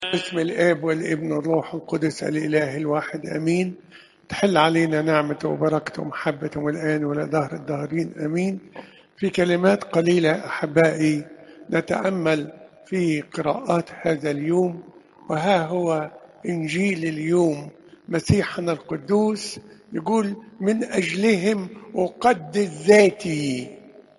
باسم الاب والابن والروح القدس الاله الواحد امين تحل علينا نعمته وبركته ومحبته الان والى دهر الداهرين امين في كلمات قليله احبائي نتامل في قراءات هذا اليوم وها هو انجيل اليوم مسيحنا القدوس يقول من اجلهم اقدس ذاتي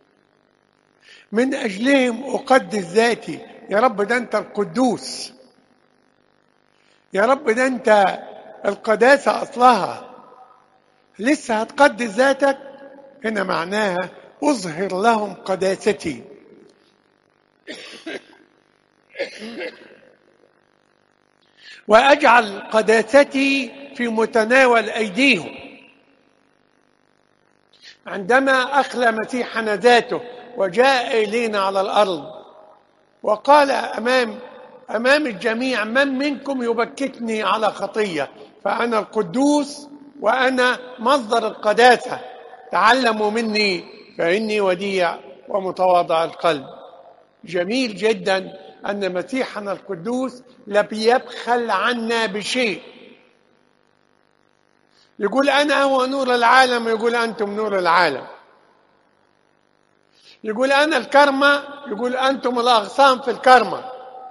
من اجلهم اقدس ذاتي يا رب ده انت القدوس يا رب ده انت القداسه اصلها لسه هتقدس ذاتك هنا معناها اظهر لهم قداستي واجعل قداستي في متناول ايديهم عندما اخلى مسيحنا ذاته وجاء الينا على الارض وقال امام امام الجميع من منكم يبكتني على خطيه فانا القدوس وانا مصدر القداسه تعلموا مني فاني وديع ومتواضع القلب جميل جدا ان مسيحنا القدوس لم يبخل عنا بشيء يقول انا هو نور العالم يقول انتم نور العالم يقول انا الكرمه يقول انتم الاغصان في الكرمه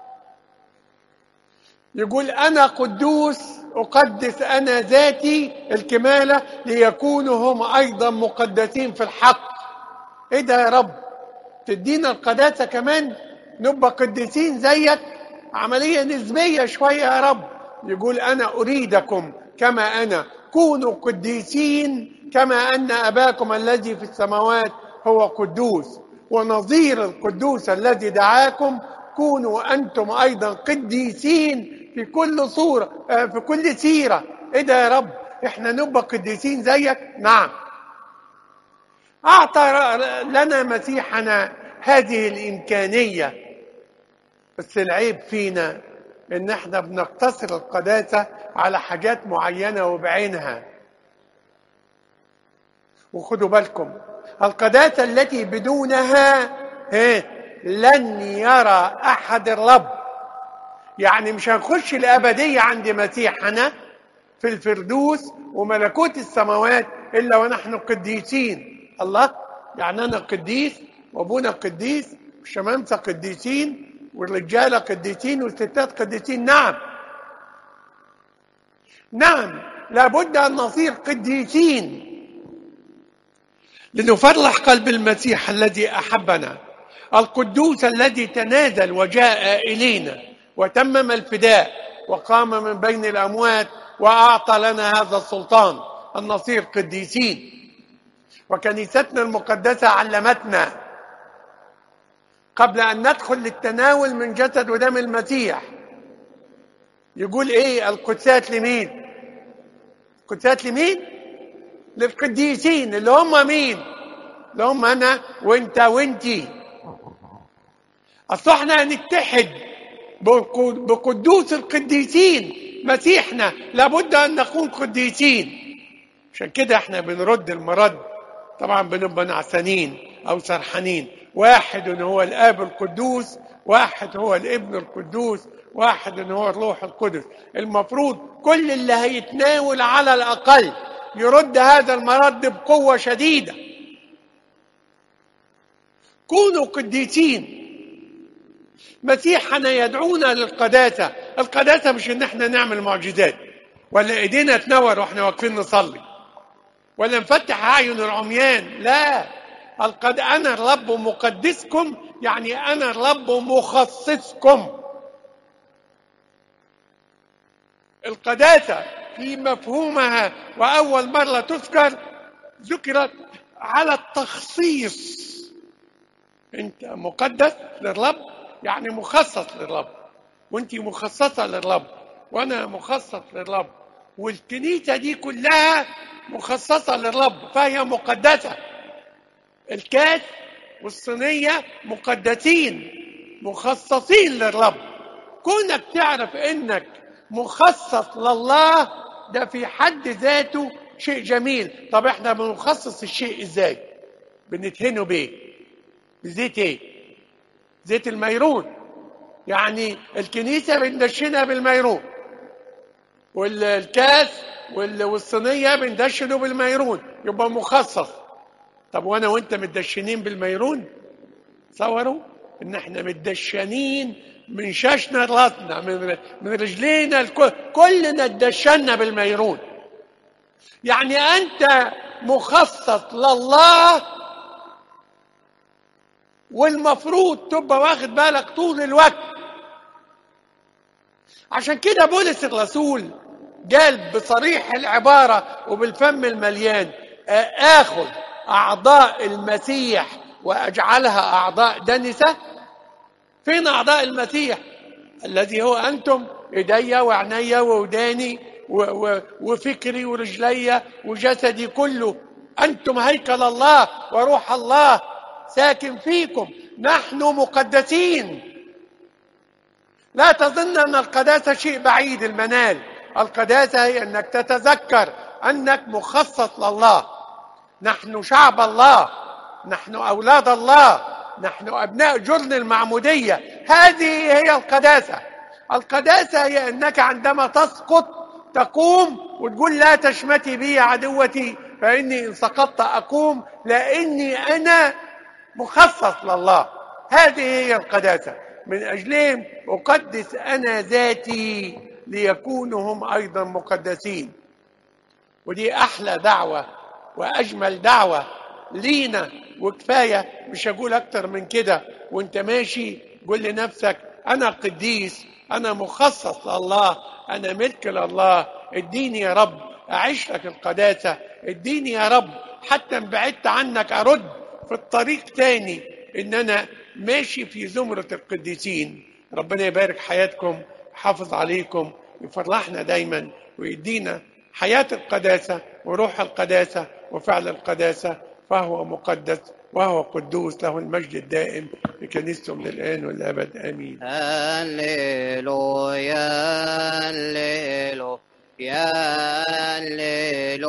يقول انا قدوس اقدس انا ذاتي الكماله ليكونوا هم ايضا مقدسين في الحق ايه ده يا رب تدينا القداسه كمان نبقى قديسين زيك عمليه نسبيه شويه يا رب يقول انا اريدكم كما انا كونوا قديسين كما ان اباكم الذي في السماوات هو قدوس ونظير القدوس الذي دعاكم كونوا انتم ايضا قديسين في كل صوره في كل سيره ايه ده يا رب احنا نبقى قديسين زيك نعم اعطى لنا مسيحنا هذه الامكانيه بس العيب فينا ان احنا بنقتصر القداسه على حاجات معينه وبعينها وخدوا بالكم القداسه التي بدونها لن يرى احد الرب يعني مش هنخش الابديه عند مسيحنا في الفردوس وملكوت السماوات الا ونحن قديسين الله يعني انا قديس وابونا قديس والشمامسه قديسين والرجاله قديسين والستات قديسين نعم نعم لابد ان نصير قديسين لنفرح قلب المسيح الذي احبنا القدوس الذي تنازل وجاء الينا وتمم الفداء وقام من بين الاموات واعطى لنا هذا السلطان ان نصير قديسين وكنيستنا المقدسه علمتنا قبل ان ندخل للتناول من جسد ودم المسيح يقول ايه القدسات لمين القدسات لمين للقديسين اللي هم مين اللي هم انا وانت وانتي اصل احنا هنتحد بقدوس القديسين مسيحنا لابد ان نكون قديسين عشان كده احنا بنرد المرد طبعا بنبقى نعسانين او سرحانين واحد هو الاب القدوس واحد هو الابن القدوس واحد هو الروح القدس المفروض كل اللي هيتناول على الاقل يرد هذا المرد بقوه شديده كونوا قديسين مسيحنا يدعونا للقداسة القداسة مش ان احنا نعمل معجزات ولا ايدينا تنور واحنا واقفين نصلي ولا نفتح اعين العميان لا القد انا الرب مقدسكم يعني انا الرب مخصصكم القداسة في مفهومها واول مرة تذكر ذكرت على التخصيص انت مقدس للرب يعني مخصص للرب وانت مخصصة للرب وانا مخصص للرب والكنيسة دي كلها مخصصة للرب فهي مقدسة الكاس والصينية مقدسين مخصصين للرب كونك تعرف انك مخصص لله ده في حد ذاته شيء جميل طب احنا بنخصص الشيء ازاي بندهنه بايه بزيت ايه زيت الميرون يعني الكنيسة بندشنها بالميرون والكاس وال- والصينية بندشنه بالميرون يبقى مخصص طب وانا وانت متدشنين بالميرون تصوروا ان احنا متدشنين من شاشنا لراسنا من من رجلينا الكل كلنا اتدشنا بالميرون يعني انت مخصص لله والمفروض تبقى واخد بالك طول الوقت عشان كده بولس الرسول قال بصريح العبارة وبالفم المليان آخذ أعضاء المسيح وأجعلها أعضاء دنسة فين أعضاء المسيح الذي هو أنتم إيدي وعيني ووداني و- و- وفكري ورجلي وجسدي كله أنتم هيكل الله وروح الله ساكن فيكم نحن مقدسين لا تظن أن القداسة شيء بعيد المنال القداسة هي أنك تتذكر أنك مخصص لله نحن شعب الله نحن أولاد الله نحن أبناء جرن المعمودية هذه هي القداسة القداسة هي أنك عندما تسقط تقوم وتقول لا تشمتي بي عدوتي فإني إن سقطت أقوم لأني أنا مخصص لله هذه هي القداسة من أجلهم أقدس أنا ذاتي ليكونوا هم أيضا مقدسين ودي أحلى دعوة وأجمل دعوة لينا وكفاية مش هقول أكتر من كده وانت ماشي قول لنفسك أنا قديس أنا مخصص لله أنا ملك لله اديني يا رب أعيش لك القداسة اديني يا رب حتى ان بعدت عنك أرد في الطريق تاني إن أنا ماشي في زمرة القديسين ربنا يبارك حياتكم يحافظ عليكم يفرحنا دايما ويدينا حياة القداسة وروح القداسة وفعل القداسة فهو مقدس وهو قدوس له المجد الدائم في كنيسته من الآن والأبد آمين هللويا هللويا